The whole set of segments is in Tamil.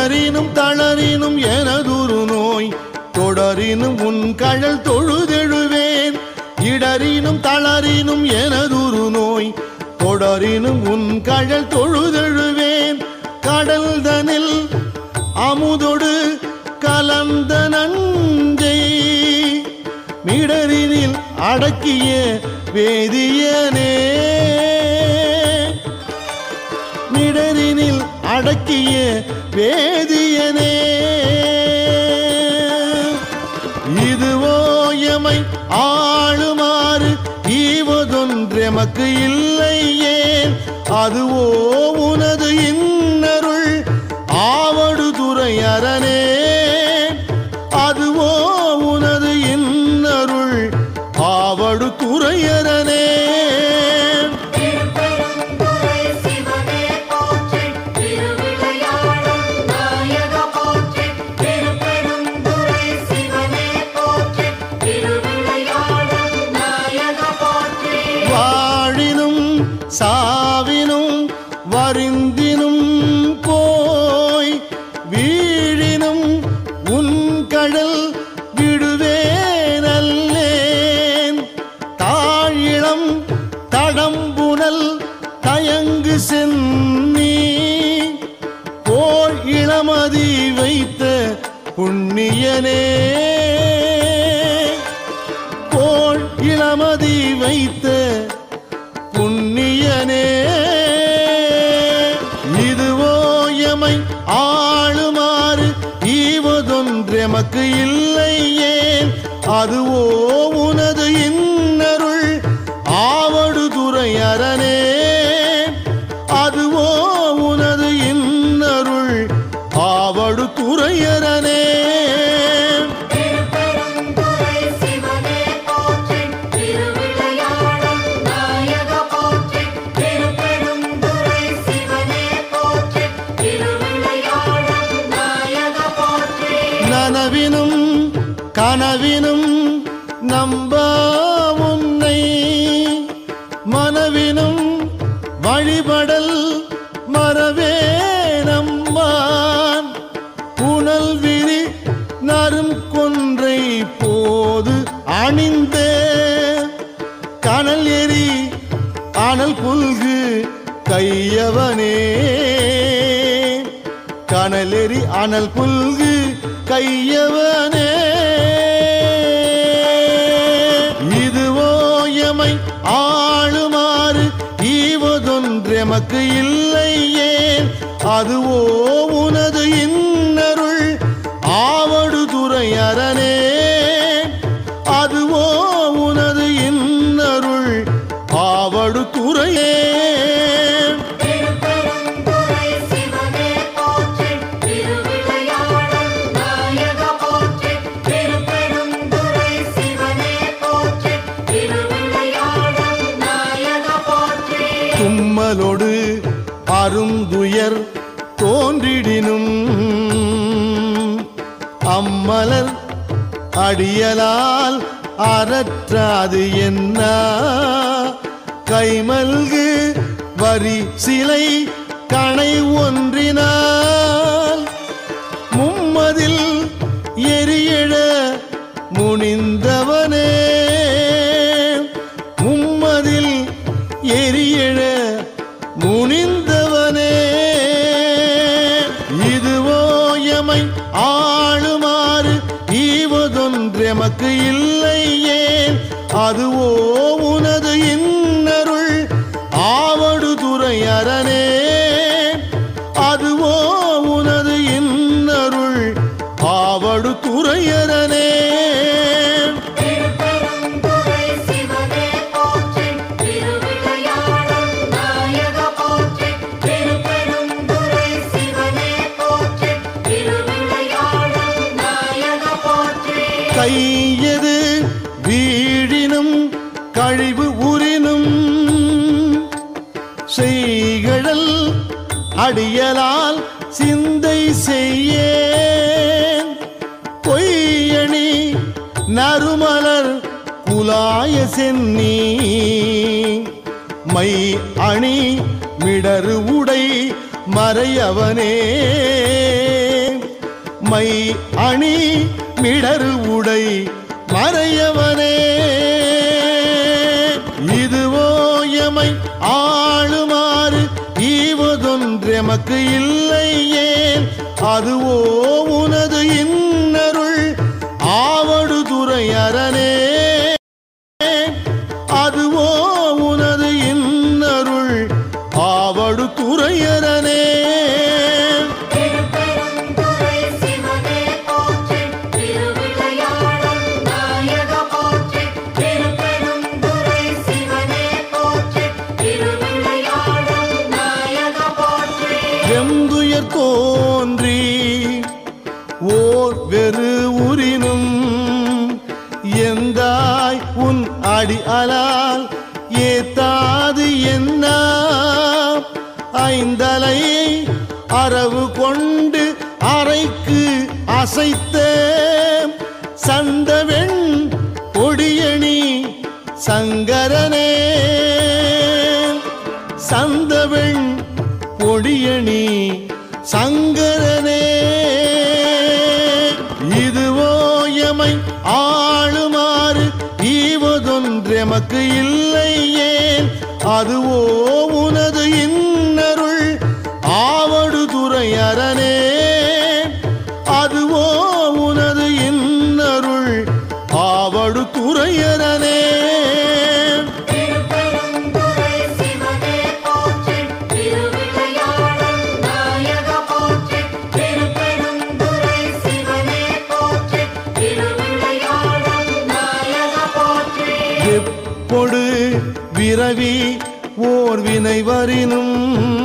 இடரினும் தளரினும் எனதுரு நோய் தொடரினும் உன் கழல் தொழுதெழுவேன் இடரினும் தளரினும் எனதுரு நோய் தொடரினும் உன் கழல் தொழுதெழுவேன் கடல் தனில் அமுதொடு கலந்த நஞ்சை மிடரினில் அடக்கிய வேதியனே மிடரினில் அடக்கிய வேதியனே இதுவோ எமை ஆளுமாறு ஈவதொன்றெமக்கு இல்லையே அதுவோ உனது இன்னருள் ஆவடு துறை அரணே அதுவோ உனது இன்னருள் ஆவடு துறையரனே திருப்பெருந்துறை சிவனே போற்றி திருவிளையாடல் நாயக போற்றி திருப்பெருந்துறை சிவனே போற்றி திருவிளையாடல் நாயக போற்றி வாழினும் சாவினும் வரிந்தினும் போய் வீழினும் உன் கடல் விடுவேனல்லேன் தாழிளம் தடம்புனல் தயங்கு சென்னி போல் இளமதி வைத்த புண்ணியனே போல் இளமதி வைத்த புண்ணியனே இதுவோ எமை ஆளுமாறு ஈவதொன்றெமக்கு இல்லையே அதுவோ உனது இன்னருள் ஆவடு துறை அரணே அதுவோ உனது இன்னருள் ஆவடு துறையரனே திருப்பெருந்துறை சிவனே போற்றி திருவிளையாடல் நாயக போற்றி திருப்பெருந்துறை சிவனே போற்றி திருவிளையாடல் நாயக போற்றி நனவினும் கனவினும் நம்ப உன்னை மனவினும் வழிபடல் மறவே நம்பான் புனல் விரி நரும் கொன்றை போது அணிந்த கனல் எரி அனல் புல்கு கையவனே கனலெறி அனல் புல்கு கையவனே இதுவோ எமை ஆளுமாறு ஈவதொன்றெமக்கு இல்லையே அதுவோ உனது இன்னருள் ஆவடு துறை அரணே அதுவோ உனது இன்னருள் ஆவடு துறையே திருப்பெருந்துறை சிவனே போற்றி திருவிளையாடல் நாயக போற்றி திருப்பெருந்துறை சிவனே போற்றி திருவிளையாடல் நாயக போற்றி தும்மலோடு அருந்துயர் தோன்றிடினும் அம்மலர் அடியலால் அறற்றாது என்ன கைமல்கு வரி சிலை கணை ஒன்றினால் மும்மதில் எரியழ முனிந்தவனே மும்மதில் எரியழ முனிந்தவனே இதுவோ எமை ஆளுமாறு ஈவதொன்றெமக்கு இல்லையே அதுவோ உனது இன்னருள் ஆவடு துறை அரணே அதுவோ உனது இன்னருள் ஆவடு துறையரனே திருப்பெருந்துறை சிவனே போற்றி திருவிளையாடல் நாயக போற்றி திருப்பெருந்துறை சிவனே போற்றி திருவிளையாடல் நாயக போற்றி கையது வீழினும் கழிவு உரினும் செய்கழல் அடியலால் சிந்தை செய்யேன் பொய்யணி நறுமலர் குலாய சென்னி மை அணி மிடரு உடை மறையவனே மை அணி மிடரு உடை மறையவனே இதுவோ எமை ஆளுமாறு ஈவதொன்றெமக்கு இல்லையே அதுவோ உனது இன்னருள் ஆவடு துறையரணே அதுவோ உனது இன்னருள் ஆவடு துறையரணே திருப்பெருந்துறை சிவனே போற்றி திருவிளையாடல் நாயக போற்றி திருப்பெருந்துறை சிவனே போற்றி திருவிளையாடல் நாயக போற்றி வெந்துயர் தோன்றி ஓர் வெறு உரினும் எந்தாய் உன் அடி அலால் ஏத்தாது என்ன ஐந்தலை அரவு கொண்டு அறைக்கு அசைத்த சந்தவெண் கொடியணி சங்கரனே சந்தவெண் பொடியணி சங்கரனே இதுவோ எமை ஆளுமாறு ஈவதொன்றெமக்கு இல்லையே அதுவோ உனது இன்னருள் ஆவடு துறையரணே அதுவோ உனது இன்னருள் ஆவடு துறையரணே திருப்பெருந்துறை சிவனே போற்றி திருவிளையாடல் நாயக போற்றி திருப்பெருந்துறை சிவனே போற்றி திருவிளையாடல் நாயக போற்றி எப்பொடு விரவி ஓர் வினை வரினும்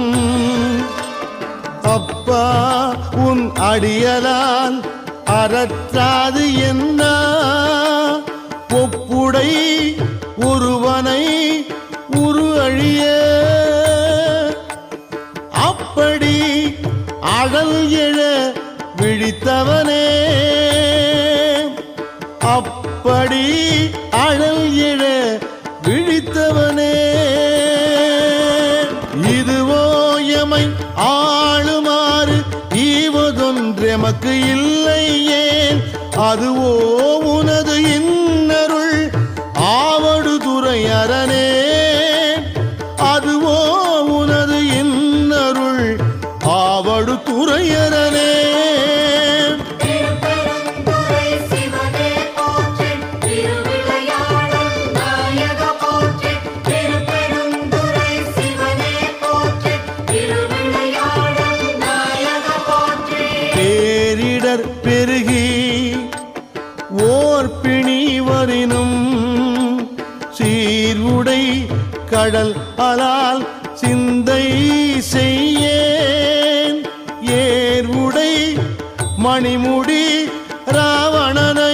அப்பா உன் அடியலால் அறற்றாது என்ன ஒப்புடை ஒருவனை உரு அழிய அப்படி அழல் எழ விழித்தவனே அப்படி அழல் எழ விழித்தவனே இதுவோ எமை ஆளுமாறு ஈவதொன்றெமக்கு இல்லையே அதுவோ உனது இன்னருள் ஆவடு துறையரணே அதுவோ உனது இன்னருள் ஆவடு துறையரணே திருப்பெருந்துறை சிவனே போற்றி திருவிளையாடல் நாயக போற்றி திருப்பெருந்துறை சிவனே போற்றி திருவிளையாடல் நாயக போற்றி பேரிடர் பெருகி ஓர் பிணி வரினும் சீர்வுடை கடல் அலால் சிந்தை செய்யேன் ஏர்வுடை மணிமுடி ராவணனை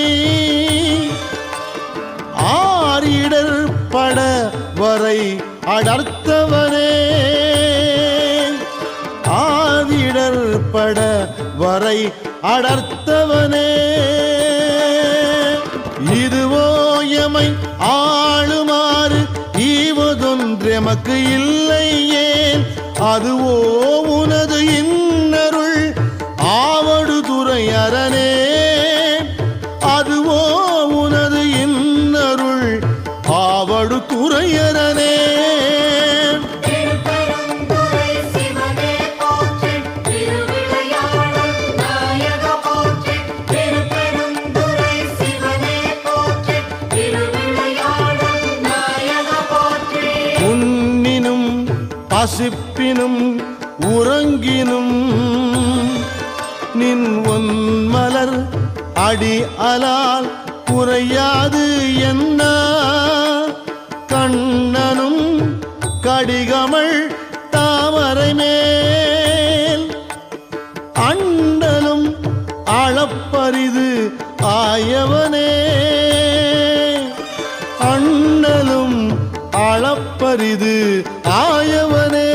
ஆரிடர் பட வரை அடர்த்தவனே ஆதிடர் பட வரை அடர்த்தவனே இதுவோ எமை ஆளுமாறு ஈவதொன்றெமக்கு இல்லையே அதுவோ உனது இன்னருள் ஆவடு துறையரணே அதுவோ உனது இன்னருள் ஆவடு துறையரணே திருப்பெருந்துறை சிவனே போற்றி திருவிளையாடல் நாயக போற்றி திருப்பெருந்துறை சிவனே போற்றி திருவிளையாடல் நாயக போற்றி உண்ணினும் பசிப்பினும் உறங்கினும் நின் ஒன்மலர் அடி அலால் குறையாது என்ன கண்ணனும் கடிகமள் தாமரை மேல் அண்டலும் அளப்பரிது ஆயவனே அண்ணலும் அளப்பரிது ஆயவனே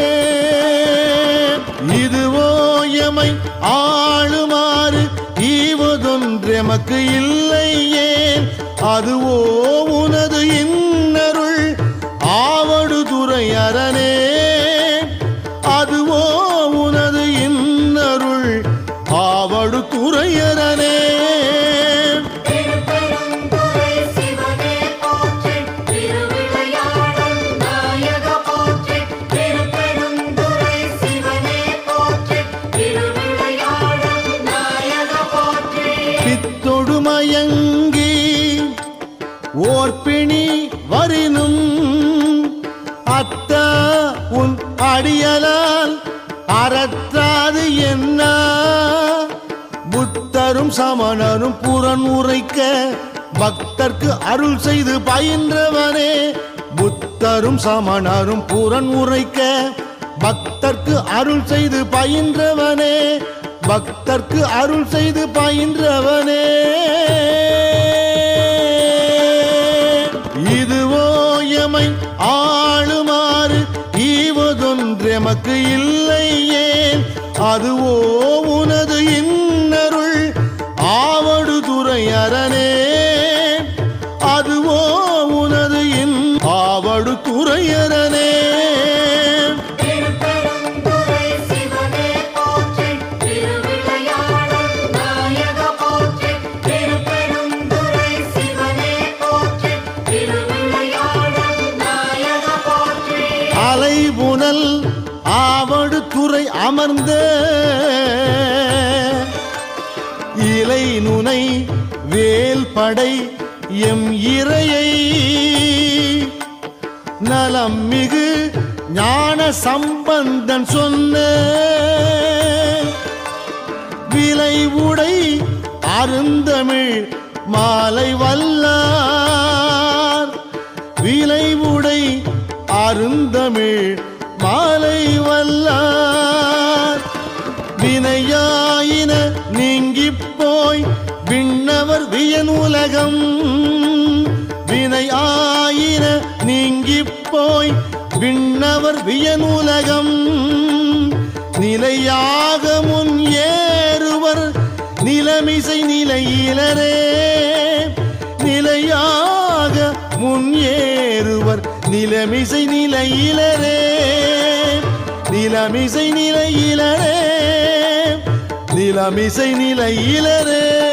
இதுவோ எமை ஆளுமாறு ஈவதொன்றெமக்கு இல்லையே அதுவோ உனது இன்னருள் ஆவடு துறையரணே அதுவோ உனது இன்னருள் ஆவடு துறை ஓர்பிணி வரினும் அத்தா உன் அடியலால் அறற்றாது என்ன புத்தரும் சமணரும் புறன் உரைக்க பக்தர்க்கு அருள் செய்து பயின்றவனே புத்தரும் சமணரும் புறன் உரைக்க பக்தர்க்கு அருள் செய்து பயின்றவனே பக்தர்க்கு அருள் செய்து பயின்றவனே இதுவோ எமை ஆளுமாறு ஈவதொன்றெமக்கு இல்லை ஏன் அதுவோ உனது இன்னருள் ஆவடு துறையரணே அதுவோ உனது இன் ஆவடு துறையரணே திருப்பெருந்துறை சிவனே போற்றி திருவிளையாடல் நாயக போற்றி திருப்பெருந்துறை சிவனே போற்றி திருவிளையாடல் நாயக போற்றி அலைபுனல் ஆவடு துறை அமர்ந்த இலை நுனை வேல் படை எம் இறையை நலம் மிகு ஞான சம்பந்தன் சொன்ன விலை உடை அருந்தமிழ் மாலை வல்லார் விலை உடை அருந்தமிழ் மாலை வல்லார் வினையாயின நீங்கிப் போய் விண்ணவர் வியனுலகம் வினையாயின நீங்கிப் போய் விண்ணவர் வியனுலகம் நிலையாக முன் ஏறுவர் நிலமிசை நிலையிலரே நிலையாக முன் ஏறுவர் நிலமிசை நிலையிலரே நிலமிசை நிலையிலரே நிலமிசை நிலையிலரே